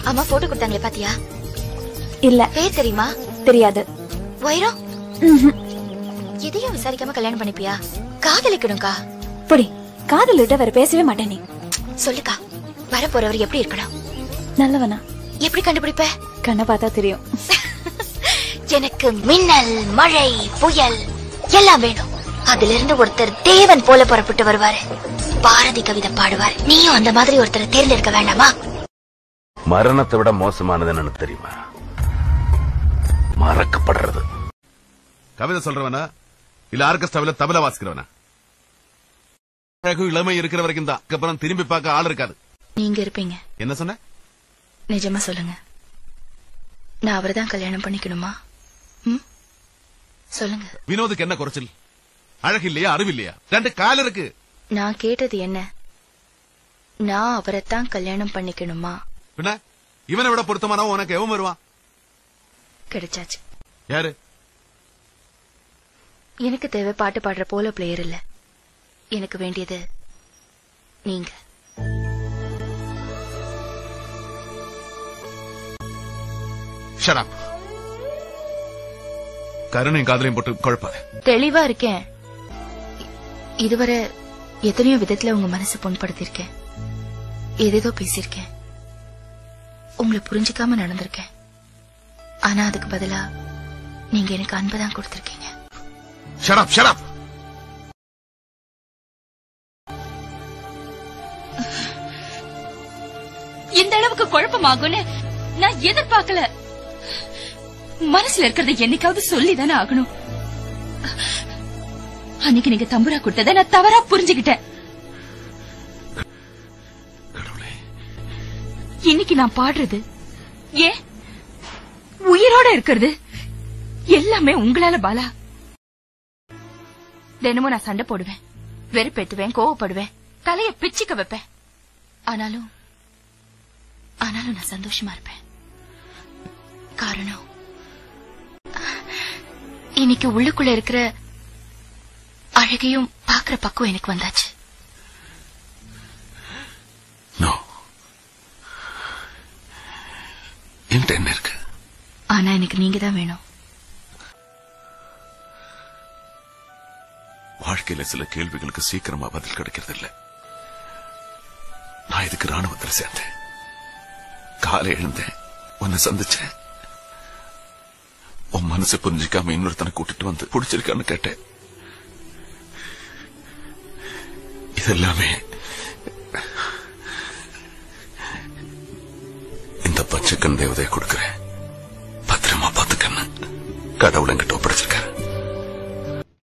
அம்மா போட்டோ கொடுத்தாங்களே பாத்தியா இல்ல பேர் தெரியுமா தெரியாது வைரம் எதையும் விசாரிக்காம கல்யாணம் பண்ணிப்பியா காதலிக்கணும்க்கா புடி காதல் விட்ட வேற பேசவே மாட்டேன் நீ சொல்லுக்கா வர போறவர் எப்படி இருக்கணும் நல்லவனா எப்படி கண்டுபிடிப்ப கண்ணை பார்த்தா தெரியும் எனக்கு மின்னல் மழை புயல் எல்லாம் வேணும் அதுல இருந்து ஒருத்தர் தேவன் போல புறப்பட்டு வருவாரு பாரதி கவிதை பாடுவார் நீயும் அந்த மாதிரி ஒருத்தரை தேர்ந்தெடுக்க வேண்டாமா மரணத்தை விட மோசமானது என்னன்னு தெரியுமா மறக்கப்படுறது கவிதை சொல்றவனா இல்ல ஆர்கெஸ்ட்ராவில தபல வாசிக்கிறவனா அழகு இளமை இருக்கிற வரைக்கும் தான் அப்புறம் திரும்பி பார்க்க ஆள் இருக்காது நீங்க இருப்பீங்க என்ன சொன்ன நிஜமா சொல்லுங்க நான் அவரை தான் கல்யாணம் பண்ணிக்கணுமா ம்? சொல்லுங்க வினோதுக்கு என்ன குறைச்சல் அழகு இல்லையா அறிவு இல்லையா ரெண்டு கால் இருக்கு நான் கேட்டது என்ன நான் அவரைத்தான் கல்யாணம் பண்ணிக்கணுமா பின்ன இவனை விட பொருத்தமானவன் உனக்கு எவன் வருவான் கிடைச்சாச்சு யாரு எனக்கு தேவை பாட்டு பாடுற போல பிளேயர் இல்ல எனக்கு வேண்டியது நீங்க ஷடாப் கருணையும் காதலையும் போட்டு குழப்பாத தெளிவா இருக்கேன் இ- இதுவரை எத்தனையோ விதத்துல உங்க மனசு புண்படுத்திருக்கேன் ஏதேதோ பேசியிருக்கேன் உங்களை புரிஞ்சுக்காம நடந்திருக்கேன் ஆனா அதுக்கு பதிலா நீங்க எனக்கு அன்புதான் கொடுத்திருக்கீங்க ஷடாப் ஷடாப் இந்த அளவுக்கு குழப்பமாகும்னு நான் எதிர்பார்க்கல மனசுல இருக்கிறத என்னைக்காவது சொல்லிதானே ஆகணும் அன்னைக்கு நீங்க தம்புரா கொடுத்தத நான் தவறா புரிஞ்சுக்கிட்டேன் இன்னைக்கு நான் பாடுறது ஏன் உயிரோட இருக்கிறது எல்லாமே உங்களால பாலா தினமும் நான் சண்டை போடுவேன் வெறுப்பேத்துவேன் கோவப்படுவேன் தலைய பிச்சுக்க வைப்பேன் ஆனாலும் ஆனாலும் நான் சந்தோஷமா இருப்பேன் காரணம் இன்னைக்கு உள்ளுக்குள்ள இருக்கிற அழகையும் பாக்குற பக்குவம் எனக்கு வந்தாச்சு நோ என்கிட்ட என்ன இருக்கு ஆனா எனக்கு நீங்க தான் வேணும் வாழ்க்கையில சில கேள்விகளுக்கு சீக்கிரமா பதில் கிடைக்கிறது இல்ல நான் இதுக்கு ராணுவத்துல சேர்ந்தேன் காலை எழுந்தேன் உன்னை சந்திச்சேன் உன் மனசு புரிஞ்சுக்காம இன்னொருத்தனை கூட்டிட்டு வந்து பிடிச்சிருக்கான்னு கேட்டேன் இதெல்லாமே இந்த பச்சைக்கண் தேவதையை கொடுக்கிறேன் பத்திரமா பாத்துக்கன்னு கடவுள் என்கிட்ட ஒப்படைச்சிருக்காரு